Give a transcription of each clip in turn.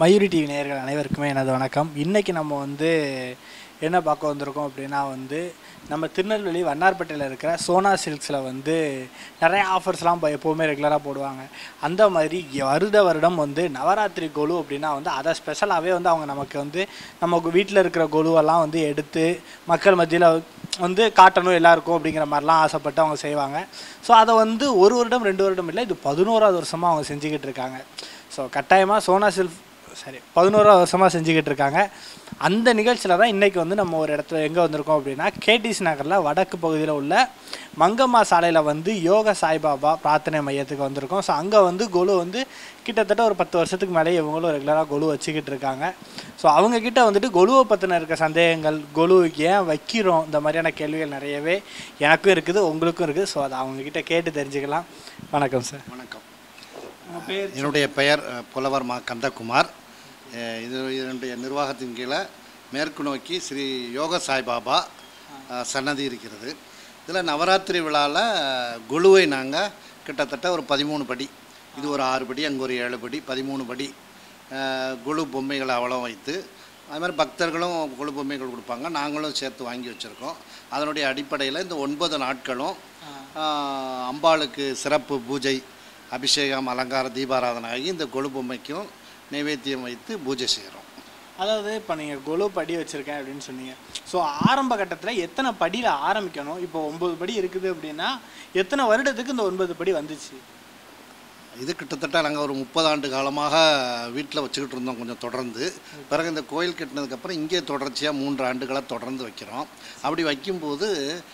Mayuri TV நேயர்கள் அனைவருக்குமே எனது வணக்கம் இன்றைக்கி நம்ம வந்து என்ன பார்க்க வந்திருக்கோம் அப்படின்னா வந்து நம்ம திருநெல்வேலி வண்ணார்பேட்டையில் இருக்கிற சோனா சில்க்ஸில் வந்து நிறைய ஆஃபர்ஸ்லாம் இப்போ எப்போவுமே ரெகுலராக போடுவாங்க அந்த மாதிரி வருட வருடம் வந்து நவராத்திரி கொலு அப்படின்னா வந்து அதை ஸ்பெஷலாகவே வந்து அவங்க நமக்கு வந்து நம்ம வீட்டில் இருக்கிற கொலுவெல்லாம் வந்து எடுத்து மக்கள் மத்தியில் வந்து காட்டணும் எல்லாருக்கும் அப்படிங்கிற மாதிரிலாம் ஆசைப்பட்டு அவங்க செய்வாங்க ஸோ அதை வந்து ஒரு வருடம் ரெண்டு வருடம் இல்லை இது பதினோராவது வருஷமாக அவங்க செஞ்சுக்கிட்டு இருக்காங்க ஸோ கட்டாயமாக சோனா சில்க் சரி பதினோராவது வருஷமாக செஞ்சுக்கிட்டு இருக்காங்க அந்த நிகழ்ச்சியில் தான் இன்றைக்கி வந்து நம்ம ஒரு இடத்துல எங்கே வந்திருக்கோம் அப்படின்னா கேடிசி நகரில் வடக்கு பகுதியில் உள்ள மங்கம்மா சாலையில் வந்து யோக சாய்பாபா பிரார்த்தனை மையத்துக்கு வந்திருக்கோம் ஸோ அங்கே வந்து கொலு வந்து கிட்டத்தட்ட ஒரு பத்து வருஷத்துக்கு மேலே இவங்களும் ரெகுலராக கொலு வச்சுக்கிட்டு இருக்காங்க ஸோ அவங்கக்கிட்ட வந்துட்டு கொலுவை பற்றின இருக்க சந்தேகங்கள் கொலு ஏன் வைக்கிறோம் இந்த மாதிரியான கேள்விகள் நிறையவே எனக்கும் இருக்குது உங்களுக்கும் இருக்குது ஸோ அதை அவங்கக்கிட்ட கேட்டு தெரிஞ்சுக்கலாம் வணக்கம் சார் வணக்கம் உங்கள் பேர் என்னுடைய பெயர் அஹ், புலவர் மா கந்தகுமார் அஹ், இது என்னுடைய நிர்வாகத்தின் கீழே மேற்கு நோக்கி ஸ்ரீ யோக சாய்பாபா அஹ், சன்னதி இருக்கிறது இதில் நவராத்திரி விழாவில் குழுவை நாங்கள் கிட்டத்தட்ட ஒரு பதிமூணு படி இது ஒரு ஆறு படி அங்கே ஒரு ஏழு படி பதிமூணு படி அஹ், குழு பொம்மைகளை அவ்வளோ வைத்து அது மாதிரி பக்தர்களும் குழு பொம்மைகள் கொடுப்பாங்க நாங்களும் சேர்த்து வாங்கி வச்சுருக்கோம் அதனுடைய அடிப்படையில் இந்த ஒன்பது நாட்களும் ஆஹ், அம்பாளுக்கு சிறப்பு பூஜை அபிஷேகம் அலங்கார தீபாராதனை ஆகி இந்த கொழு பொம்மைக்கும் நைவேத்தியம் வைத்து பூஜை செய்கிறோம் அதாவது இப்போ நீங்கள் கொலு படி வச்சுருக்கேன் அப்படின்னு சொன்னீங்க ஸோ ஆரம்ப கட்டத்தில் எத்தனை படியில் ஆரம்பிக்கணும் இப்போ ஒம்பது படி இருக்குது அப்படின்னா எத்தனை வருடத்துக்கு இந்த ஒன்பது படி வந்துச்சு இது கிட்டத்தட்ட நாங்கள் ஒரு முப்பது ஆண்டு காலமாக வீட்டில் வச்சுக்கிட்டு இருந்தோம் கொஞ்சம் தொடர்ந்து பிறகு இந்த கோயில் கட்டினதுக்கப்புறம் இங்கே தொடர்ச்சியாக மூன்று ஆண்டுகளாக தொடர்ந்து வைக்கிறோம் அப்படி வைக்கும்போது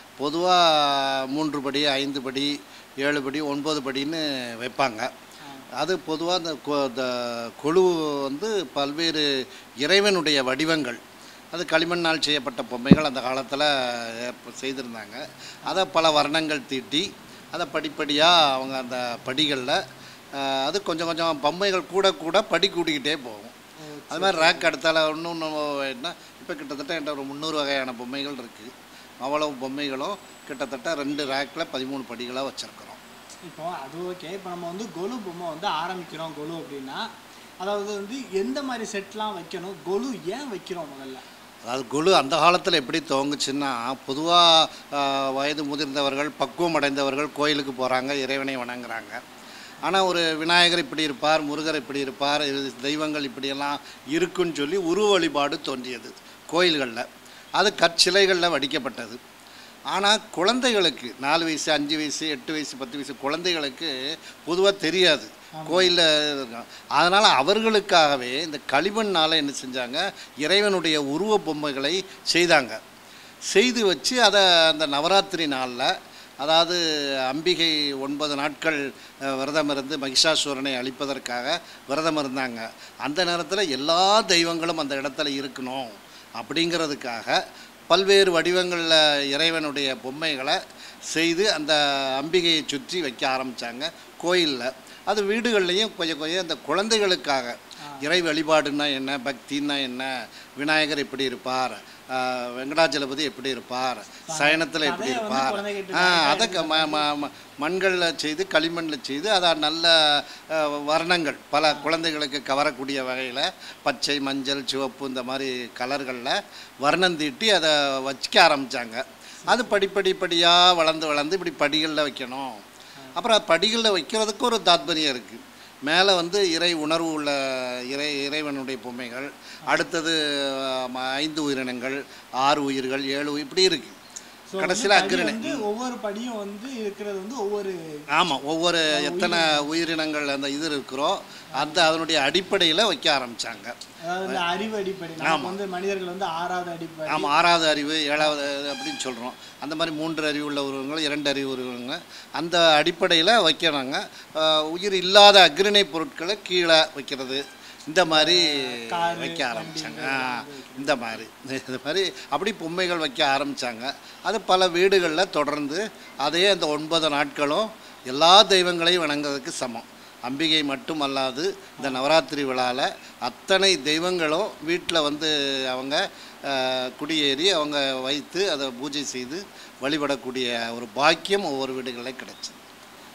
பொதுவாக மூன்று படி ஐந்து படி ஏழு படி ஒன்பது படின்னு வைப்பாங்க அது பொதுவாக இந்த கொ- இந்த கொழு வந்து பல்வேறு இறைவனுடைய வடிவங்கள் அது களிமண்ணால் செய்யப்பட்ட பொம்மைகள் அந்த காலத்தில் செய்திருந்தாங்க அதை பல வர்ணங்கள் தீட்டி அதை படிப்படியாக அவங்க அந்த படிகளில் அது கொஞ்சம் கொஞ்சம் பொம்மைகள் கூட கூட படி கூட்டிக்கிட்டே போகும் அது மாதிரி ரேக் அடுத்தால இன்னும் என்ன இப்போ கிட்டத்தட்ட என்கிட்ட ஒரு முந்நூறு வகையான பொம்மைகள் இருக்குது அவ்வளவு பொம்மைகளும் கிட்டத்தட்ட ரெண்டு ரேக்கில் பதிமூணு படிகளாக வச்சுருக்கிறோம் இப்போ அது ஓகே இப்போ நம்ம வந்து கொலு பொம்மை வந்து ஆரம்பிக்கிறோம் கொலு அப்படின்னா அதாவது வந்து எந்த மாதிரி செட்லாம் வைக்கணும் கொலு ஏன் வைக்கிறோம் முதல்ல அதாவது குழு அந்த காலத்தில் எப்படி துவங்குச்சுன்னா பொதுவாக வயது முதிர்ந்தவர்கள் பக்குவம் அடைந்தவர்கள் கோயிலுக்கு போகிறாங்க இறைவனை வணங்குறாங்க ஆனால் ஒரு விநாயகர் இப்படி இருப்பார் முருகர் இப்படி இருப்பார் இது தெய்வங்கள் இப்படியெல்லாம் இருக்குன்னு சொல்லி உருவ வழிபாடு தோன்றியது கோயில்களில் அது கற்சிலைகளில் வடிக்கப்பட்டது ஆனால் குழந்தைகளுக்கு நாலு வயசு அஞ்சு வயசு எட்டு வயசு பத்து வயசு குழந்தைகளுக்கு பொதுவாக தெரியாது கோயிலில் அதனால் அவர்களுக்காகவே இந்த களிமண்ணால் என்ன செஞ்சாங்க இறைவனுடைய உருவ பொம்மைகளை செய்தாங்க செய்து வச்சு அதை அந்த நவராத்திரி நாளில் அதாவது அம்பிகை ஒன்பது நாட்கள் அஹ், விரதம் இருந்து மகிஷாசூரனை அழிப்பதற்காக விரதம் இருந்தாங்க அந்த நேரத்தில் எல்லா தெய்வங்களும் அந்த இடத்துல இருக்கணும் அப்படிங்கிறதுக்காக பல்வேறு வடிவங்களில் இறைவனுடைய பொம்மைகளை செய்து அந்த அம்பிகையை சுற்றி வைக்க ஆரம்பித்தாங்க கோயிலில் அது வீடுகள்லையும் கொஞ்சம் கொஞ்சம் அந்த குழந்தைகளுக்காக இறை வழிபாடுன்னா என்ன பக்தின்னா என்ன விநாயகர் எப்படி இருப்பார் ஆஹ் வெங்கடாச்சலபதி எப்படி இருப்பார் சயனத்தில் எப்படி கதையை வந்து இருப்பார் குழந்தைகிட்ட ஆ அதை க- ம ம- ம- மண்களில் செய்து களிமண்ணில் செய்து அதை நல்ல அஹ், வர்ணங்கள் பல குழந்தைகளுக்கு கவரக்கூடிய வகையில் பச்சை மஞ்சள் சிவப்பு இந்த மாதிரி கலர்களில் வர்ணம் தீட்டி அதை வச்சுக்க ஆரம்பித்தாங்க அது படிப்படி படியாக வளர்ந்து வளர்ந்து இப்படி படிகளில் வைக்கணும் அப்புறம் படிகளில் வைக்கிறதுக்கு ஒரு தாத்பரியம் இருக்குது மேலே வந்து இறை உணர்வு உள்ள இறை இறைவனுடைய பொம்மைகள் அடுத்தது அஹ், ஐந்து உயிரினங்கள் ஆறு உயிர்கள் ஏழு உயிர் இப்படி இருக்குது So வந்து கடைசியில் படி அக்கிரணை வந்து ஒவ்வொரு படியும் வந்து இருக்கிறது வந்து ஒவ்வொரு ஆமாம் ஒவ்வொரு எத்தனை உயிரினங்கள் அந்த இது இருக்கிறோ அந்த அதனுடைய அடிப்படையில் வைக்க ஆரம்பித்தாங்க அதாவது இந்த அறிவு அடிப்படை நமக்கு வந்து மனிதர்கள் வந்து ஆறாவது அடிப்படை ஆமாம் ஆறாவது அறிவு ஏழாவது அப்படின்னு சொல்கிறோம் அந்த மாதிரி மூன்று அறிவு உள்ள உருவங்கள் இரண்டு அறிவு உருவங்கள் அந்த அடிப்படையில் வைக்கிறாங்க ஆஹ் உயிர் இல்லாத அக்ரிணை பொருட்களை கீழே வைக்கிறது இந்த மாதிரி காரு, வைக்க வண்டி, ஆரம்பித்தாங்க இந்த மாதிரி இந்த மாதிரி இந்த மாதிரி அப்படி பொம்மைகள் வைக்க ஆரம்பித்தாங்க அது பல வீடுகளில் தொடர்ந்து அதே அந்த ஒன்பது நாட்களும் எல்லா தெய்வங்களையும் வணங்குறதுக்கு சமம் அம்பிகை மட்டும் அல்லாது இந்த நவராத்திரி விழாவில் அத்தனை தெய்வங்களும் வீட்டில் வந்து அவங்க அஹ், குடியேறி அவங்க வைத்து அதை பூஜை செய்து வழிபடக்கூடிய ஒரு பாக்கியம் ஒவ்வொரு வீடுகளில் கிடைச்சது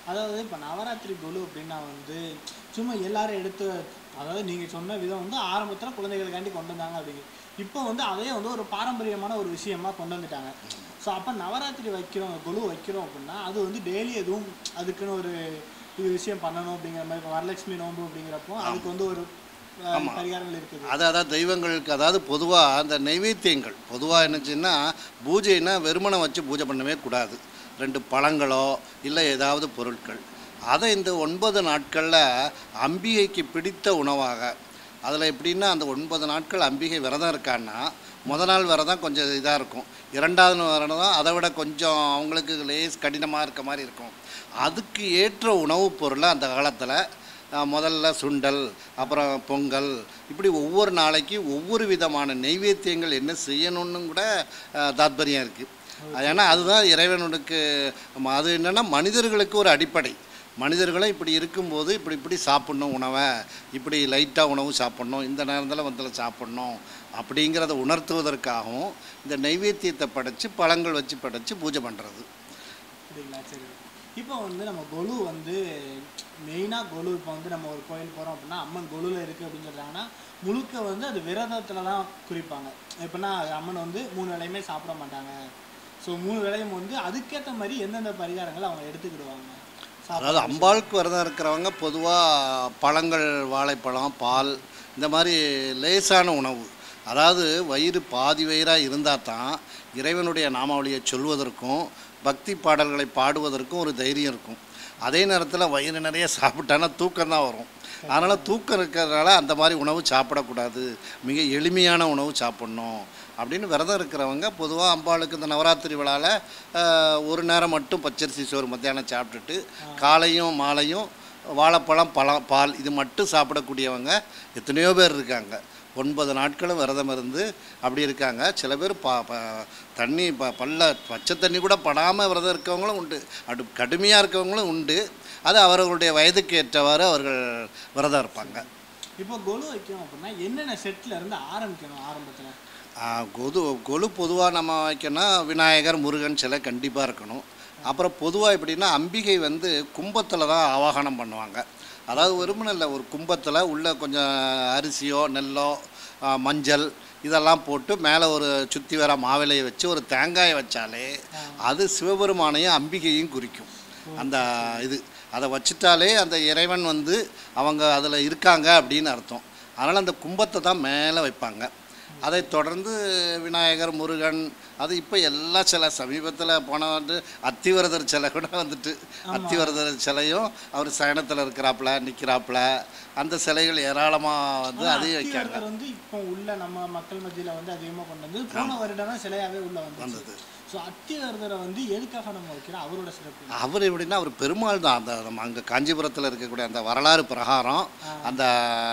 அதாவது இப்போ நவராத்திரி கொலு அப்படின்னா வந்து சும்மா எல்லாரும் எடுத்து அதாவது நீங்கள் சொன்ன விதம் வந்து ஆரம்பத்தில் குழந்தைகளுக்காண்டி கொண்டு வந்தாங்க அப்படிங்க இப்போ வந்து அதே வந்து ஒரு பாரம்பரியமான ஒரு விஷயமா கொண்டு வந்துட்டாங்க ஸோ அப்போ நவராத்திரி வைக்கிறோம் கொலு வைக்கிறோம் அப்படின்னா அது வந்து டெய்லி எதுவும் அதுக்குன்னு ஒரு இது விஷயம் பண்ணணும் அப்படிங்கிற மாதிரி இப்போ வரலட்சுமி நோன்பு அப்படிங்கிறப்போ அதுக்கு வந்து ஒரு அஹ், பரிகாரங்கள் இருக்குது அது அதாவது தெய்வங்களுக்கு அதாவது பொதுவாக அந்த நைவேத்தியங்கள் பொதுவாக என்னச்சுன்னா பூஜைன்னா வெறுமனை வச்சு பூஜை பண்ணவே கூடாது ரெண்டு பழங்களோ இல்லை ஏதாவது பொருட்கள் அதை இந்த ஒன்பது நாட்களில் அம்பிகைக்கு பிடித்த உணவாக அதில் எப்படின்னா அந்த ஒன்பது நாட்கள் அம்பிகை விரதம் இருக்கான்னா முத நாள் விரதம் கொஞ்சம் இதாக இருக்கும் இரண்டாவது நாள் விரதம் அதை விட கொஞ்சம் அவங்களுக்கு லேஸ் கடினமாக இருக்க மாதிரி இருக்கும் அதுக்கு ஏற்ற உணவுப் பொருளை அந்த காலத்தில் அஹ் முதல்ல சுண்டல் அப்புறம் பொங்கல் இப்படி ஒவ்வொரு நாளைக்கு ஒவ்வொரு விதமான நெய்வேத்தியங்கள் என்ன செய்யணும்னு கூட அஹ், தாத்பரியம் இருக்குது ஏன்னா அதுதான் இறைவனுக்கு ம- அது என்னென்னா மனிதர்களுக்கு ஒரு அடிப்படை மனிதர்களும் இப்படி இருக்கும்போது இப்படி இப்படி சாப்பிட்ணும் உணவை இப்படி லைட்டாக உணவு சாப்பிட்ணும் இந்த நேரத்தில் வந்து சாப்பிட்ணும் அப்படிங்கிறத உணர்த்துவதற்காகவும் இந்த நைவேத்தியத்தை படைச்சு பழங்கள் வச்சு படைச்சு பூஜை பண்ணுறது அப்படிங்களா சரி இப்போ வந்து நம்ம கொலு வந்து மெயினாக கொலு இப்போ வந்து நம்ம ஒரு கோயில் போகிறோம் அப்படின்னா அம்மன் கொலுவில் இருக்குது அப்படின்னு சொல்கிறாங்கன்னா முழுக்க வந்து அது விரதத்தில் தான் குறிப்பாங்க எப்படின்னா அம்மன் வந்து மூணு வேளையுமே சாப்பிட மாட்டாங்க ஸோ மூணு வேளையும் வந்து அதுக்கேற்ற மாதிரி எந்தெந்த பரிகாரங்களை அவங்க எடுத்துக்கிடுவாங்க அதாவது அம்பாளுக்கு விரதம் இருக்கிறவங்க பொதுவாக பழங்கள் வாழைப்பழம் பால் இந்த மாதிரி லேசான உணவு அதாவது வயிறு பாதி வயிறாக இருந்தால் தான் இறைவனுடைய நாமாவளியை சொல்வதற்கும் பக்தி பாடல்களை பாடுவதற்கும் ஒரு தைரியம் இருக்கும் அதே நேரத்தில் வயிறு நிறைய சாப்பிட்டானா தூக்கம் தான் வரும் அதனால் தூக்கம் இருக்கிறதுனால அந்த மாதிரி உணவு சாப்பிடக்கூடாது மிக எளிமையான உணவு சாப்பிட்ணும் அப்படின்னு விரதம் இருக்கிறவங்க பொதுவாக அம்பாளுக்கு இந்த நவராத்திரி விழாவில் ஒரு நேரம் மட்டும் பச்சரிசி சோறு மத்தியானம் சாப்பிட்டுட்டு காலையும் மாலையும் வாழைப்பழம் பழம் பால் இது மட்டும் சாப்பிடக்கூடியவங்க எத்தனையோ பேர் இருக்காங்க ஒன்பது நாட்களும் விரதம் இருந்து அப்படி இருக்காங்க சில பேர் ப ப தண்ணி ப பல்ல பச்சை தண்ணி கூட படாமல் விரதம் இருக்கவங்களும் உண்டு அடு கடுமையாக இருக்கவங்களும் உண்டு அது அவர்களுடைய வயதுக்கு ஏற்றவாறு அவர்கள் விரதம் இருப்பாங்க இப்போ கொலு வைக்கணும் அப்படின்னா என்னென்ன செட்டில் இருந்து ஆரம்பிக்கணும் ஆரம்பத்தில் ஆ, கொது கொலு பொதுவாக நம்ம வைக்கணும்னா விநாயகர் முருகன் சிலை கண்டிப்பாக இருக்கணும் அப்புறம் பொதுவாக எப்படின்னா அம்பிகை வந்து கும்பத்தில் தான் ஆவாகனம் பண்ணுவாங்க அதாவது வெறுமனே இல்லை ஒரு கும்பத்தில் உள்ள கொஞ்சம் அரிசியோ நெல்லோ ஆ, மஞ்சள் இதெல்லாம் போட்டு மேலே ஒரு சுற்றி வர மாவிலையை வச்சு ஒரு தேங்காயை வச்சாலே அது சிவபெருமானையும் அம்பிகையும் குறிக்கும் அந்த இது அதை வச்சுட்டாலே அந்த இறைவன் வந்து அவங்க அதில் இருக்காங்க அப்படின்னு அர்த்தம் அதனால் அந்த கும்பத்தை தான் மேலே வைப்பாங்க அதைத் தொடர்ந்து விநாயகர் முருகன் அது இப்போ எல்லா சிலை சமீபத்தில் போன வந்து அத்திவரதர் சிலை கூட வந்துட்டு அத்திவரதர் சிலையும் அவர் சயனத்தில் இருக்கிறாப்புல நிற்கிறாப்புல அந்த சிலைகள் ஏராளமாக வந்து அதையும் வைக்காங்க அத்திவரதர் வந்து இப்போ உள்ள நம்ம மக்கள் மத்தியில் வந்து அதிகமாக கொண்டு வந்து போன வருடம் தான் சிலையாகவே உள்ள வந்து வந்தது. ஸோ அத்திவரதரை வந்து எதுக்காக நம்ம வைக்கிறோம் அவரோட சிறப்பு என்ன? அவர் எப்படின்னா அவர் பெருமாள் தான் அந்த நம்ம அங்கே காஞ்சிபுரத்தில் இருக்கக்கூடிய அந்த வரலாறு பிரகாரம் அந்த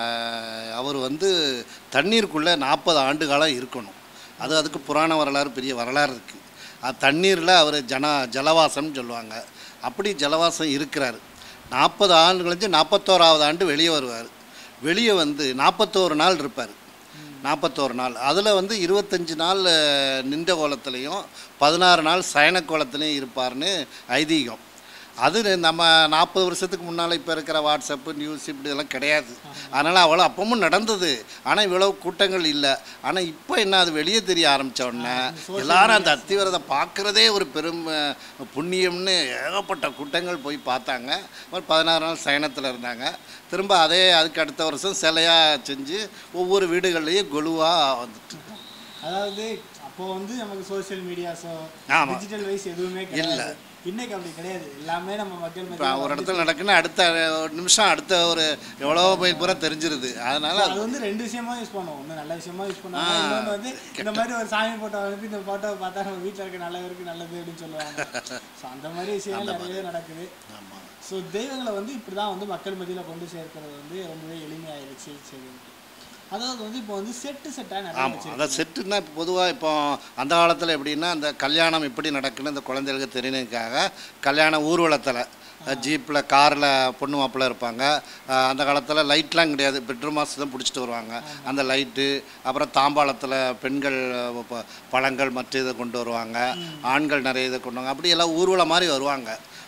அவர் வந்து தண்ணீருக்குள்ளே நாற்பது ஆண்டு காலம் இருக்கணும் அது அதுக்கு புராண வரலாறு பெரிய வரலாறு இருக்குது அது தண்ணீரில் அவர் ஜன ஜலவாசம்னு சொல்லுவாங்க அப்படி ஜலவாசம் இருக்கிறார் நாற்பது ஆண்டு கழிஞ்சு நாற்பத்தோராவது ஆண்டு வெளியே வருவார் வெளியே வந்து நாற்பத்தோரு நாள் இருப்பார் நாற்பத்தோரு நாள் அதில் வந்து இருபத்தஞ்சி நாள் அஹ், நின்ற கோலத்துலேயும் பதினாறு நாள் சயன கோலத்துலேயும் இருப்பார்னு ஐதீகம் அது நம்ம நாற்பது வருஷத்துக்கு முன்னால் இப்போ இருக்கிற வாட்ஸ்அப்பு நியூஸ் இப்படி எல்லாம் கிடையாது அதனால் அவ்வளோ அப்பவும் நடந்தது ஆனால் இவ்வளோ கூட்டங்கள் இல்லை ஆனால் இப்போ என்ன அது வெளியே தெரிய ஆரம்பித்த உடனே எல்லாரும் அந்த அத்திவரதை பார்க்குறதே ஒரு பெரும் அஹ், புண்ணியம்னு ஏகப்பட்ட கூட்டங்கள் போய் பார்த்தாங்க ஒரு பதினாறு நாள் சயனத்தில் இருந்தாங்க திரும்ப அதே அதுக்கு அடுத்த வருஷம் சிலையாக செஞ்சு ஒவ்வொரு வீடுகள்லேயும் கொலுவாக வந்துட்டு அதாவது அப்போ வந்து நமக்கு சோஷியல் மீடியாஸோ ஆமா. டிஜிட்டல் வைஸ் எதுவுமே கிடையாது இன்னைக்கு அப்படி கிடையாது எல்லாமே நம்ம மக்கள் இப்போ மத்தியில ஒரு இடத்துல நடக்குன்னா அடுத்த ஒரு நிமிஷம் அடுத்த ஒரு எவ்வளோ மொபைல் பூரா தெரிஞ்சிருது அதனால் அது வந்து ரெண்டு விஷயமா யூஸ் பண்ணுவோம் ஒன்று நல்ல விஷயமா யூஸ் பண்ணுவாங்க இன்னொன்று வந்து இந்த மாதிரி ஒரு சாமி போட்டோ அனுப்பி இந்த போட்டோவை பார்த்தா நம்ம வீட்டில் இருக்க நல்லவருக்கு நல்லது அப்படின்னு சொல்லுவாங்க ஸோ அந்த மாதிரி விஷயங்கள் நிறையவே நடக்குது ஆமாம் ஸோ தெய்வங்களை வந்து இப்படி தான் வந்து மக்கள் மத்தியில் கொண்டு சேர்க்கிறது வந்து ரொம்பவே எளிமையாயிருச்சு சரி அதாவது வந்து இப்போ வந்து செட்டு செட்டாக நிறைய ஆமாம் அதான் செட்டுன்னா இப்போ பொதுவாக இப்போ அந்த காலத்தில் எப்படின்னா அந்த கல்யாணம் எப்படி நடக்குன்னு இந்த குழந்தைகளுக்கு தெரியணுக்காக கல்யாண ஊர்வலத்தில் ஜீப்பில் காரில் பொண்ணு மாப்பிள்ளை இருப்பாங்க அஹ் அந்த காலத்தில் லைட்லாம் கிடையாது பெட்ரூம் மாஸ் தான் பிடிச்சிட்டு வருவாங்க அந்த லைட்டு அப்புறம் தாம்பாளத்தில் பெண்கள் அஹ், ப- பழங்கள் மற்ற இதை கொண்டு வருவாங்க ஆண்கள் நிறைய இதை கொண்டு வாங்க அப்படி எல்லாம் ஊர்வலம் மாதிரி வருவாங்க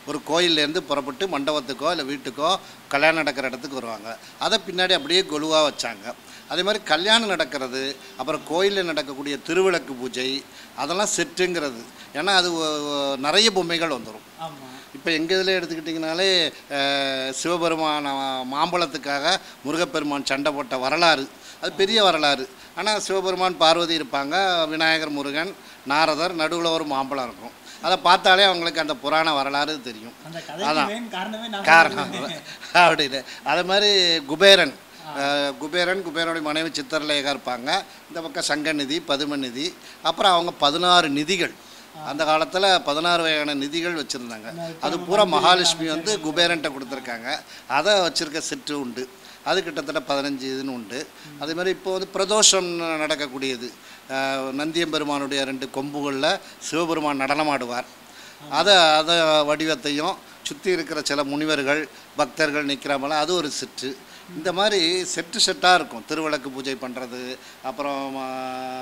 ஒரு கோயில்லேருந்து புறப்பட்டு மண்டபத்துக்கோ இல்லை வீட்டுக்கோ கல்யாணம் நடக்கிற இடத்துக்கு வருவாங்க அதை பின்னாடி அப்படியே கொலுவாக வச்சாங்க அதே மாதிரி கல்யாணம் நடக்கிறது அப்புறம் கோயிலில் நடக்கக்கூடிய திருவிளக்கு பூஜை அதெல்லாம் செட்டுங்கிறது ஏன்னா அது ஒ- ஒ- நிறைய பொம்மைகள் வந்துடும் ஆமாம் இப்போ எங்கள் இதில் எடுத்துக்கிட்டிங்கனாலே அஹ், சிவபெருமான மாம்பழத்துக்காக முருகப்பெருமான் சண்டை போட்ட வரலாறு அது பெரிய வரலாறு ஆனால் சிவபெருமான் பார்வதி இருப்பாங்க விநாயகர் முருகன் நாரதர் நடுவில் ஒரு மாம்பழம் இருக்கும் அதை பார்த்தாலே அவங்களுக்கு அந்த புராண வரலாறு தெரியும் அந்த அதான். கதைக்கு main காரணமே நான் காரணம் அப்படின்னு அதே மாதிரி குபேரன் அஹ், குபேரன் குபேரனுடைய மனைவி சித்திரலேகா இருப்பாங்க இந்த பக்கம் சங்கநிதி பதுமநிதி அப்புறம் அவங்க பதினாறு நிதிகள் அந்த காலத்தில் பதினாறு வகையான நிதிகள் வச்சுருந்தாங்க அது பூரா மகாலட்சுமி வந்து குபேரன்ட்ட கொடுத்துருக்காங்க அதை வச்சுருக்க செட்டு உண்டு அது கிட்டத்தட்ட பதினஞ்சு இதுன்னு உண்டு அதே மாதிரி இப்போ வந்து பிரதோஷம் நடக்கக்கூடியது அஹ், நந்தியம்பெருமானுடைய ரெண்டு கொம்புகளில் சிவபெருமான் நடனமாடுவார் அதை அதை வடிவத்தையும் சுற்றி இருக்கிற சில முனிவர்கள் பக்தர்கள் நிற்கிறாமல அது ஒரு செட்டு இந்த மாதிரி செட்டு செட்டாக இருக்கும் திருவிளக்கு பூஜை பண்ணுறது அப்புறம் ஆ,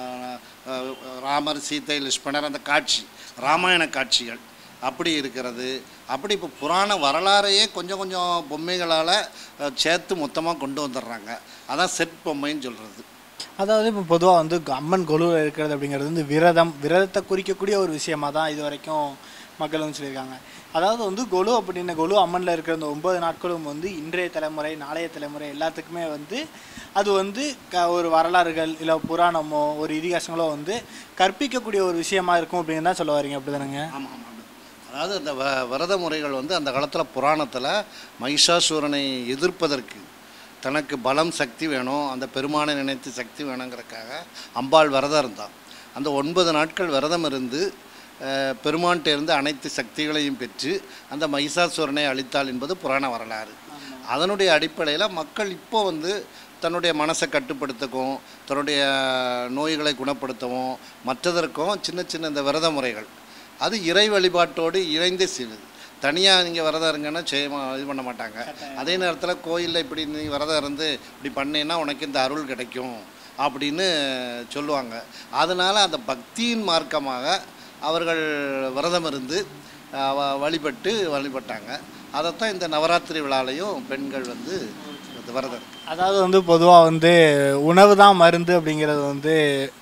ஆ, ராமர் சீதை லட்சுமணர் அந்த காட்சி ராமாயண காட்சிகள் அப்படி இருக்கிறது அப்படி இப்போ புராண வரலாறையே கொஞ்சம் கொஞ்சம் பொம்மைகளால் சேர்த்து மொத்தமாக கொண்டு வந்துடுறாங்க அதான் செட் பொம்மைன்னு சொல்கிறது அதாவது இப்போ பொதுவாக வந்து அம்மன் கொலுவில் இருக்கிறது அப்படிங்கிறது வந்து விரதம் விரதத்தை குறிக்கக்கூடிய ஒரு விஷயமா தான் இது வரைக்கும் மக்கள் வந்து சொல்லியிருக்காங்க அதாவது வந்து கொலு அப்படின்னு கொலு அம்மனில் இருக்கிற இந்த ஒன்பது நாட்களும் வந்து இன்றைய தலைமுறை நாளைய தலைமுறை எல்லாத்துக்குமே வந்து அது வந்து க ஒரு வரலாறுகள் இல்லை புராணமோ ஒரு இதிகாசங்களோ வந்து கற்பிக்கக்கூடிய ஒரு விஷயமா இருக்கும் அப்படின்னு தான் சொல்ல வரீங்க அப்படி தானேங்க ஆமாம் ஆமாம் அதாவது அந்த வ விரத முறைகள் வந்து அந்த காலத்தில் புராணத்தில் மகிஷாசூரனை எதிர்ப்பதற்கு தனக்கு பலம் சக்தி வேணும் அந்த பெருமானை நினைத்து சக்தி வேணுங்கிறதுக்காக அம்பாள் விரதம் இருந்தான் அந்த ஒன்பது நாட்கள் விரதம் இருந்து அஹ், பெருமான்கிட்ட இருந்து அனைத்து சக்திகளையும் பெற்று அந்த மகிஷாசூரனை அழித்தாள் என்பது புராண வரலாறு அதனுடைய அடிப்படையில் மக்கள் இப்போ வந்து தன்னுடைய மனசை கட்டுப்படுத்தவும் தன்னுடைய நோய்களை குணப்படுத்தவும் மற்றதற்கும் சின்ன சின்ன இந்த விரத முறைகள் அது இறை வழிபாட்டோடு இணைந்து செய்யுது தனியாக நீங்கள் விரதம் இருங்கன்னா செய்ய மா- இது பண்ண மாட்டாங்க அதே நேரத்தில் கோயிலில் இப்படி நீ விரதம் இருந்து இப்படி பண்ணீன்னா உனக்கு இந்த அருள் கிடைக்கும் அப்படின்னு சொல்லுவாங்க அதனால் அந்த பக்தியின் மார்க்கமாக அவர்கள் விரதம் இருந்து அஹ், வ- வழிபட்டு வழிபட்டாங்க அதைத்தான் இந்த நவராத்திரி விழாலையும் பெண்கள் வந்து இந்த விரதம் இருக்கு. அதாவது வந்து பொதுவாக வந்து உணவு தான் மருந்து அப்படிங்கிறது வந்து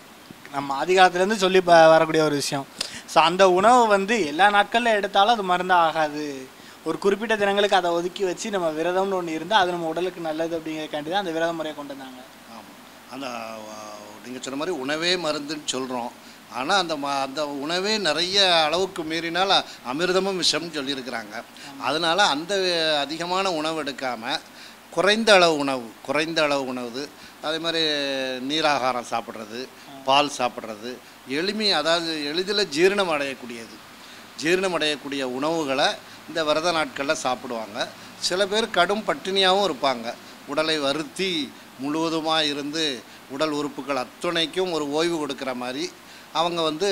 நம்ம ஆதி காலத்துலேருந்து சொல்லி ப வரக்கூடிய ஒரு விஷயம் ஸோ அந்த உணவு வந்து எல்லா நாட்களில் எடுத்தாலும் அது மருந்தாக ஆகாது ஒரு குறிப்பிட்ட தினங்களுக்கு அதை ஒதுக்கி வச்சு நம்ம விரதம்னு ஒன்று இருந்தால் அது நம்ம உடலுக்கு நல்லது அப்படிங்கிறக்காண்டி தான் அந்த விரத முறையை கொண்டு வந்தாங்க ஆமாம் அந்த நீங்கள் சொன்ன மாதிரி உணவே மருந்துன்னு சொல்கிறோம் ஆனால் அந்த ம அந்த உணவே நிறைய அளவுக்கு மீறினால் அமிர்தமும் விஷம்னு சொல்லியிருக்கிறாங்க அதனால் அந்த அதிகமான உணவு எடுக்காமல் குறைந்த அளவு உணவு குறைந்த அளவு உணவு அதே மாதிரி நீராகாரம் சாப்பிட்றது பால் சாப்பிட்றது எளிமை அதாவது எளிதில் ஜீரணம் அடையக்கூடியது ஜீரணம் அடையக்கூடிய உணவுகளை இந்த விரத நாட்களில் சாப்பிடுவாங்க சில பேர் கடும் பட்டினியாகவும் இருப்பாங்க உடலை வருத்தி முழுவதுமாக இருந்து உடல் உறுப்புகள் அத்துணைக்கும் ஒரு ஓய்வு கொடுக்குற மாதிரி அவங்க வந்து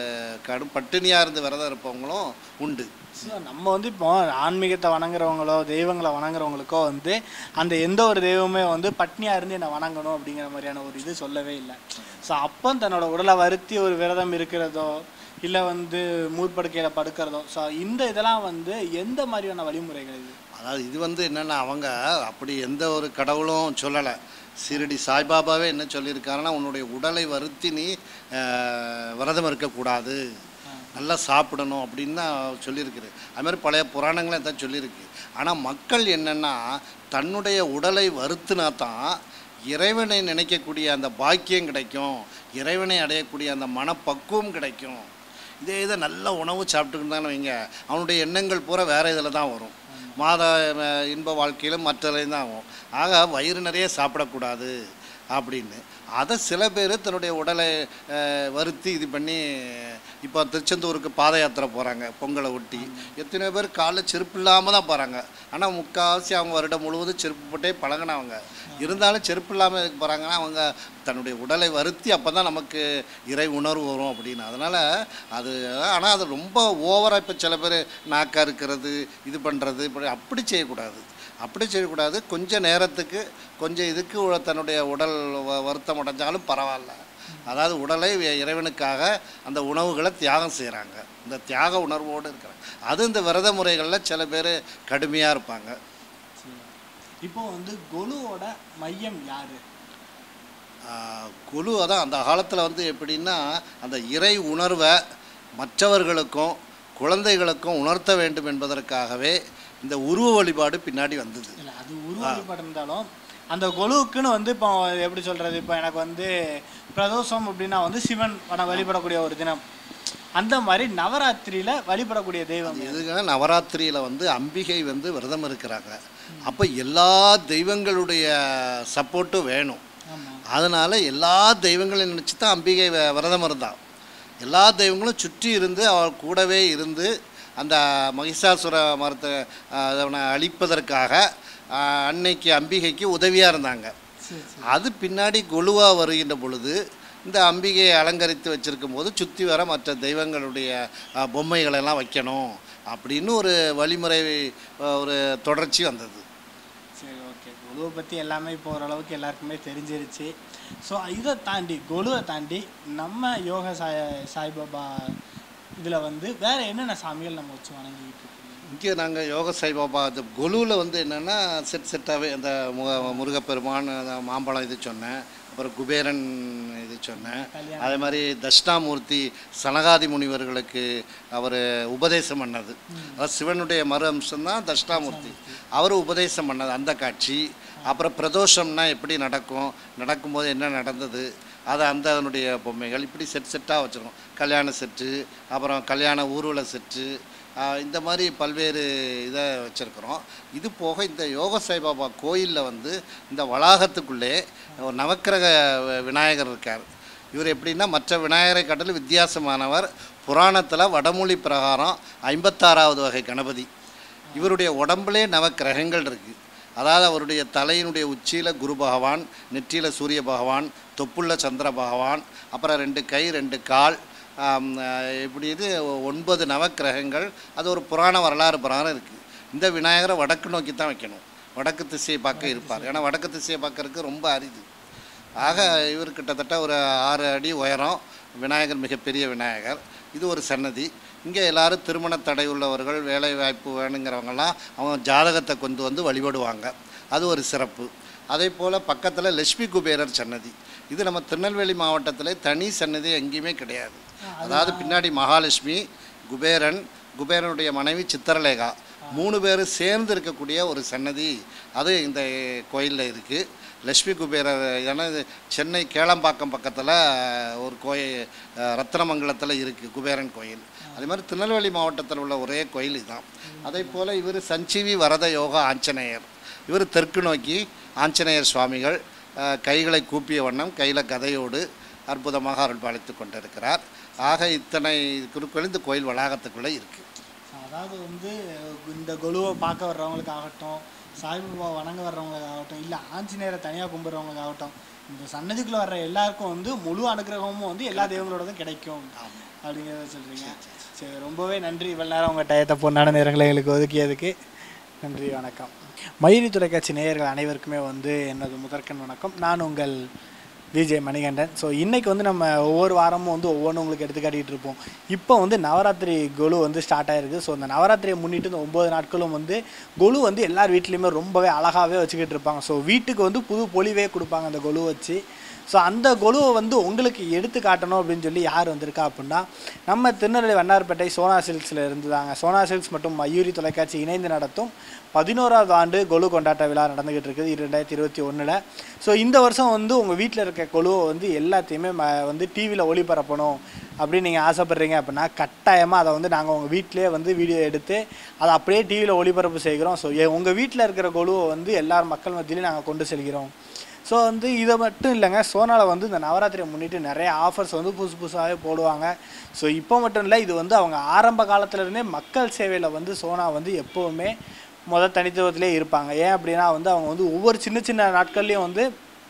கடும் பட்டினியாக இருந்து விரதம் இருப்பவங்களும் உண்டு ஸோ நம்ம வந்து இப்போ ஆன்மீகத்தை வணங்குறவங்களோ தெய்வங்களை வணங்குறவங்களுக்கோ வந்து அந்த எந்த ஒரு தெய்வமே வந்து பட்னியாக இருந்து என்னை வணங்கணும் அப்படிங்கிற மாதிரியான ஒரு இது சொல்லவே இல்லை ஸோ அப்போ தன்னோட உடலை வருத்தி ஒரு விரதம் இருக்கிறதோ இல்லை வந்து மூர்ப்படுக்கையில் படுக்கிறதோ ஸோ இந்த இதெல்லாம் வந்து எந்த மாதிரியான வழிமுறைகள் இது அதாவது இது வந்து என்னென்னா அவங்க அப்படி எந்த ஒரு கடவுளும் சொல்லலை சீரடி சாய்பாபாவே என்ன சொல்லியிருக்காருன்னா உன்னுடைய உடலை வருத்தி நீ அஹ், விரதம் இருக்கக்கூடாது நல்லா சாப்பிடணும் அப்படின்னு தான் சொல்லியிருக்குது அது மாதிரி பழைய புராணங்களே தான் சொல்லியிருக்கு ஆனால் மக்கள் என்னென்னா தன்னுடைய உடலை வருத்தினா தான் இறைவனை நினைக்கக்கூடிய அந்த பாக்கியம் கிடைக்கும் இறைவனை அடையக்கூடிய அந்த மனப்பக்குவம் கிடைக்கும் இதே இதை நல்ல உணவு சாப்பிட்டுக்கிட்டு வைங்க அவனுடைய எண்ணங்கள் பூரா வேறு இதில் தான் வரும் மாத அஹ், இன்ப வாழ்க்கையிலும் மற்றதுலையும் தான் ஆகும் ஆக வயிறு நிறைய சாப்பிடக்கூடாது அப்படின்னு அதை சில பேர் தன்னுடைய உடலை அஹ், வருத்தி இது பண்ணி இப்போ திருச்செந்தூருக்கு பாத யாத்திரை போகிறாங்க பொங்கலை ஒட்டி எத்தனையோ பேர் காலைல செருப்பு இல்லாமல் தான் போகிறாங்க ஆனால் முக்கால்வாசி அவங்க வருடம் முழுவதும் செருப்பு போட்டே பழகினவங்க இருந்தாலும் செருப்பு இல்லாமல் எதுக்கு போகிறாங்கன்னா அவங்க தன்னுடைய உடலை வருத்தி அப்போ தான் நமக்கு இறை உணர்வு வரும் அப்படின்னு அதனால் அது ஆனால் அது ரொம்ப ஓவராக இப்போ சில பேர் நாக்கா இருக்கிறது இது பண்ணுறது இப்படி அப்படி செய்யக்கூடாது அப்படி செய்யக்கூடாது கொஞ்சம் நேரத்துக்கு கொஞ்சம் இதுக்கு உ- தன்னுடைய உடல் வ- வருத்தம் அடைஞ்சாலும் பரவாயில்ல அதாவது உடலை வே- இறைவனுக்காக அந்த உணவுகளை தியாகம் செய்கிறாங்க இந்த தியாக உணர்வோடு இருக்கிறாங்க அது இந்த விரத முறைகளில் சில பேர் கடுமையாக இருப்பாங்க இப்போ வந்து கொலுவோட மையம் யாரு ஆஹ் குழு அதான் அந்த காலத்தில் வந்து எப்படின்னா அந்த இறை உணர்வை மற்றவர்களுக்கும் குழந்தைகளுக்கும் உணர்த்த வேண்டும் என்பதற்காகவே இந்த உருவ வழிபாடு பின்னாடி வந்தது இல்லை அது உருவ வழிபாடு இருந்தாலும் அந்த கொலுவுக்குன்னு வந்து இப்போ எப்படி சொல்றது இப்போ எனக்கு வந்து பிரதோஷம் அப்படின்னா வந்து சிவன் வன வழிபடக்கூடிய ஒரு தினம் அந்த மாதிரி நவராத்திரியில வழிபடக்கூடிய தெய்வம் எது? எதுக்காக நவராத்திரியில் வந்து அம்பிகை வந்து விரதம் இருக்கிறாங்க அப்போ எல்லா தெய்வங்களுடைய சப்போர்ட்டும் வேணும் ஆமா அதனால் எல்லா தெய்வங்களையும் நினச்சி தான் அம்பிகை வ- விரதம் இருந்தாள் எல்லா தெய்வங்களும் சுற்றி இருந்து அவள் கூடவே இருந்து அந்த மகிஷாசுர மரத்தை அவனை அழிப்பதற்காக ஆஹ், அன்னைக்கு அம்பிகைக்கு உதவியாக இருந்தாங்க சரி சரி அது பின்னாடி கொலுவாக வருகின்ற பொழுது இந்த அம்பிகையை அலங்கரித்து வச்சிருக்கும் போது சுற்றி வர மற்ற தெய்வங்களுடைய ஆஹ், பொம்மைகளெல்லாம் வைக்கணும் அப்படின்னு ஒரு வழிமுறை ஆஹ், ஒரு தொடர்ச்சி வந்தது சரி ஓகே கொலுவை பற்றி எல்லாமே இப்போ ஓரளவுக்கு எல்லாருக்குமே தெரிஞ்சிருச்சு ஸோ இதை தாண்டி கொலுவை தாண்டி நம்ம யோக சாய் சாய்பாபா இதில் வந்து வேற என்னென்ன சாமிகள் நம்ம வச்சு வணங்கிக்கிட்டு இருக்கோம் இங்கே நாங்கள் யோக சாய்பாபா அது கொலுவில் வந்து என்னென்னா செட் செட்டாகவே அந்த முக முருகப்பெருமான் அந்த மாம்பழம் இது சொன்னேன் அப்புறம் குபேரன் இது சொன்னேன் கல்யாணம். அதே மாதிரி தட்சிணாமூர்த்தி சனகாதி முனிவர்களுக்கு அவர் உபதேசம் பண்ணது அதாவது சிவனுடைய மறு அம்சம் தான் தட்சிணாமூர்த்தி அவர் உபதேசம் பண்ணது அந்த காட்சி அப்புறம் பிரதோஷம்னா எப்படி நடக்கும் நடக்கும்போது என்ன நடந்தது அது அந்த அதனுடைய பொம்மைகள் இப்படி செட் செட்டாக வச்சுருக்கோம் கல்யாண செட்டு அப்புறம் கல்யாண ஊர்வல செட்டு ஆஹ் இந்த மாதிரி பல்வேறு இதை வச்சுருக்குறோம் இது போக இந்த யோக சாய்பாபா கோயிலில் வந்து இந்த வளாகத்துக்குள்ளே ஒரு நவக்கிரக வி- விநாயகர் இருக்கார் இவர் எப்படின்னா மற்ற விநாயகரை காட்டிலும் வித்தியாசமானவர் புராணத்தில் வடமொழி பிரகாரம் ஐம்பத்தாறாவது வகை கணபதி இவருடைய உடம்புலே நவக்கிரகங்கள் இருக்குது அதாவது அவருடைய தலையினுடைய உச்சியில் குரு பகவான் நெற்றியில் சூரிய பகவான் தொப்புள்ள சந்திர பகவான் அப்புறம் ரெண்டு கை ரெண்டு கால் ஆம், அஹ், இப்படி இது ஒன்பது நவக்கிரகங்கள் அது ஒரு புராண வரலாறு பிரகாரம் இருக்குது இந்த விநாயகரை வடக்கு நோக்கி தான் வைக்கணும் வடக்கு திசையை பார்க்க இருப்பார் ஏன்னா வடக்கு திசையை பார்க்கறதுக்கு ரொம்ப அரிது ஆக இவர் கிட்டத்தட்ட ஒரு ஆறு அடி உயரம் விநாயகர் மிகப்பெரிய விநாயகர் இது ஒரு சன்னதி இங்கே எல்லாரும் திருமண தடை உள்ளவர்கள் வேலை வாய்ப்பு வேணுங்கிறவங்கலாம் அவங்க ஜாதகத்தை கொண்டு வந்து வழிபடுவாங்க அது ஒரு சிறப்பு அதே போல் பக்கத்தில் லட்சுமி குபேரர் சன்னதி இது நம்ம திருநெல்வேலி மாவட்டத்தில் தனி சன்னதி எங்கேயுமே கிடையாது அதாவது பின்னாடி மகாலட்சுமி குபேரன் குபேரனுடைய மனைவி சித்திரலேகா மூணு பேர் சேர்ந்து இருக்கக்கூடிய ஒரு சன்னதி அது இந்த கோயிலில் இருக்குது லட்சுமி குபேரர் ஏன்னா இது சென்னை கேளம்பாக்கம் பக்கத்தில் ஒரு கோயில் அஹ், ரத்தினமங்கலத்தில் இருக்குது குபேரன் கோயில் அதே மாதிரி திருநெல்வேலி மாவட்டத்தில் உள்ள ஒரே கோயில் இதுதான் அதே போல் இவர் சஞ்சீவி வரத யோகா ஆஞ்சநேயர் இவர் தெற்கு நோக்கி ஆஞ்சநேயர் சுவாமிகள் அஹ், கைகளை கூப்பிய வண்ணம் கையில் கதையோடு அற்புதமாக அருள் பாலித்து கொண்டிருக்கிறார் ஆக இத்தனை குருக்கள் இந்த கோயில் வளாகத்துக்குள்ளே இருக்குது அதாவது வந்து இந்த கொலுவை பார்க்க வர்றவங்களுக்காகட்டும் சாய்பாபா வணங்க வர்றவங்களுக்காகட்டும் இல்லை ஆஞ்சநேயரை தனியாக கும்பிட்றவங்களுக்காகட்டும் இந்த சன்னதிக்குள்ளே வர்ற எல்லாருக்கும் வந்து முழு அனுகிரகமும் வந்து எல்லா தெய்வங்களோடதும் கிடைக்கும் அப்படிங்கிறத சொல்கிறீங்க சரி ரொம்பவே நன்றி இவ்வளோ நேரம் உங்கள் டயத்தை பொண்ணான நேரங்களை எங்களுக்கு ஒதுக்கியதுக்கு நன்றி வணக்கம் மயிரி தொலைக்காட்சி நேயர்கள் அனைவருக்குமே வந்து எனது முதற்கண் வணக்கம் நான் உங்கள் விஜய் மணிகண்டன் ஸோ இன்றைக்கி வந்து நம்ம ஒவ்வொரு வாரமும் வந்து ஒவ்வொன்றும் உங்களுக்கு எடுத்து காட்டிகிட்டு இருப்போம் இப்போ வந்து நவராத்திரி கொலு வந்து ஸ்டார்ட் ஆயிருக்கு ஸோ அந்த நவராத்திரியை முன்னிட்டு இந்த ஒம்பது நாட்களும் வந்து கொலு வந்து எல்லார் வீட்லேயுமே ரொம்பவே அழகாகவே வச்சுக்கிட்டு இருப்பாங்க ஸோ வீட்டுக்கு வந்து புது பொலிவே கொடுப்பாங்க அந்த கொலு வச்சு ஸோ அந்த கொலுவை வந்து உங்களுக்கு எடுத்து காட்டணும் அப்படின்னு சொல்லி யார் வந்திருக்கா அப்படின்னா நம்ம திருநெல்வேலி வண்ணார்பேட்டை சோனா சில்க்ஸில் இருந்துதாங்க சோனா சில்க்ஸ் மற்றும் மயூரி தொலைக்காட்சி இணைந்து நடத்தும் பதினோராவது ஆண்டு கொலு கொண்டாட்ட விழா நடந்துகிட்டு இருக்குது ரெண்டாயிரத்தி இருபத்தி ஒன்றில் ஸோ இந்த வருஷம் வந்து உங்கள் வீட்டில் இருக்க கொலுவை வந்து எல்லாத்தையுமே ம வந்து டிவியில் ஒளிபரப்பணும் அப்படின்னு நீங்கள் ஆசைப்பட்றீங்க அப்படின்னா கட்டாயமாக அதை வந்து நாங்கள் உங்கள் வீட்டிலே வந்து வீடியோ எடுத்து அதை அப்படியே டிவியில் ஒளிபரப்பு செய்கிறோம் ஸோ உங்கள் வீட்டில் இருக்கிற கொலுவை வந்து எல்லார் மக்கள் மத்தியிலையும் நாங்கள் கொண்டு செல்கிறோம் ஸோ வந்து இதை மட்டும் இல்லைங்க சோனாவில் வந்து இந்த நவராத்திரியை முன்னிட்டு நிறைய ஆஃபர்ஸ் வந்து புதுசு புதுசாகவே போடுவாங்க ஸோ இப்போ மட்டும் இல்லை இது வந்து அவங்க ஆரம்ப காலத்துலேருந்தே மக்கள் சேவையில் வந்து சோனா வந்து எப்போவுமே முதல் தனித்துவத்திலே இருப்பாங்க ஏன் அப்படின்னா வந்து அவங்க வந்து ஒவ்வொரு சின்ன சின்ன நாட்கள்லேயும் வந்து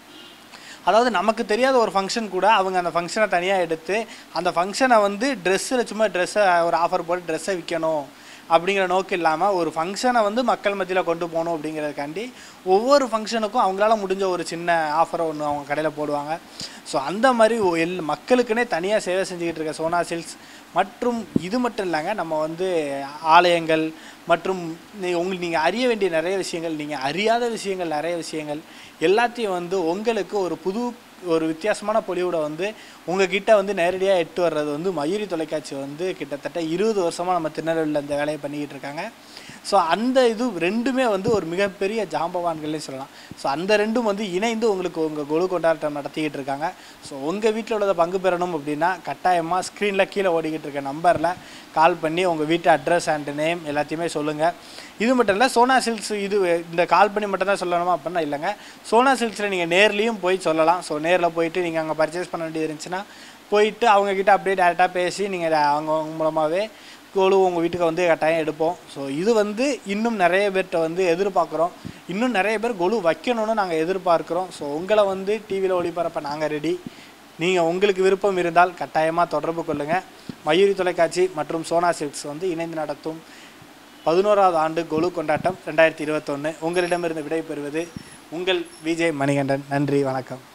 அதாவது நமக்கு தெரியாத ஒரு ஃபங்க்ஷன் கூட அவங்க அந்த ஃபங்க்ஷனை தனியாக எடுத்து அந்த ஃபங்க்ஷனை வந்து ட்ரெஸ்ஸில் சும்மா ட்ரெஸ்ஸை ஒரு ஆஃபர் போட்டு ட்ரெஸ்ஸை விற்கணும் அப்படிங்கிற நோக்கம் இல்லாமல் ஒரு ஃபங்க்ஷனை வந்து மக்கள் மத்தியில் கொண்டு போகணும் அப்படிங்கிறதுக்காண்டி ஒவ்வொரு ஃபங்க்ஷனுக்கும் அவங்களால முடிஞ்ச ஒரு சின்ன ஆஃபரை ஒன்று அவங்க கடையில் போடுவாங்க ஸோ அந்த மாதிரி ஒ- எல் மக்களுக்குன்னே தனியாக சேவை செஞ்சுக்கிட்டு இருக்க சோனா சில்க்ஸ் மற்றும் இது மட்டும் இல்லைங்க நம்ம வந்து ஆலயங்கள் மற்றும் நீ உங்களுக்கு நீங்கள் அறிய வேண்டிய நிறைய விஷயங்கள் நீங்கள் அறியாத விஷயங்கள் நிறைய விஷயங்கள் எல்லாத்தையும் வந்து உங்களுக்கு ஒரு புது ஒரு வித்தியாசமான பொலிவோட வந்து உங்ககிட்ட வந்து நேரடியாக எட்டு வர்றது வந்து மயூரி தொலைக்காட்சி வந்து கிட்டத்தட்ட இருபது வருஷமாக நம்ம திருநெல்வேலியில் இந்த வேலையை பண்ணிக்கிட்டு இருக்காங்க ஸோ அந்த இது ரெண்டுமே வந்து ஒரு மிகப்பெரிய ஜாம்பவான்கள்னே சொல்லலாம் ஸோ அந்த ரெண்டும் வந்து இணைந்து உங்களுக்கு உங்கள் கொலு கொண்டாட்டம் நடத்திக்கிட்டு இருக்காங்க ஸோ உங்கள் வீட்டில் உள்ளதை பங்கு பெறணும் அப்படின்னா கட்டாயமாக ஸ்க்ரீனில் கீழே ஓடிக்கிட்டு இருக்க நம்பரில் கால் பண்ணி உங்கள் வீட்டு அட்ரஸ் அண்ட் நேம் எல்லாத்தையுமே சொல்லுங்கள் இது மட்டும் இல்லை சோனா சில்க்ஸ் இது இந்த கால் பண்ணி மட்டும் தான் சொல்லணுமா அப்படின்னா இல்லைங்க சோனா சில்க்ஸில் நீங்கள் நேர்லேயும் போய் சொல்லலாம் ஸோ நேரில் போயிட்டு நீங்கள் அங்கே பர்ச்சேஸ் பண்ண வேண்டியது இருந்துச்சுன்னா போயிட்டு அவங்கக்கிட்ட அப்படியே டேரெக்டாக பேசி நீங்கள் அவங்க அவங்க மூலமாகவே கோழு உங்கள் வீட்டுக்கு வந்து கட்டாயம் எடுப்போம் ஸோ இது வந்து இன்னும் நிறைய பேர்கிட்ட வந்து எதிர்பார்க்குறோம் இன்னும் நிறைய பேர் கொலு வைக்கணும்னு நாங்கள் எதிர்பார்க்குறோம் ஸோ உங்களை வந்து டிவியில் ஒளிபரப்ப நாங்கள் ரெடி நீங்கள் உங்களுக்கு விருப்பம் இருந்தால் கட்டாயமாக தொடர்பு கொள்ளுங்கள் மயூரி தொலைக்காட்சி மற்றும் சோனா சில்க்ஸ் வந்து இணைந்து நடத்தும் பதினோராவது ஆண்டு கொலு கொண்டாட்டம் ரெண்டாயிரத்தி இருபத்தொன்று உங்களிடமிருந்து விடைபெறுவது உங்கள் விஜய் மணிகண்டன் நன்றி வணக்கம்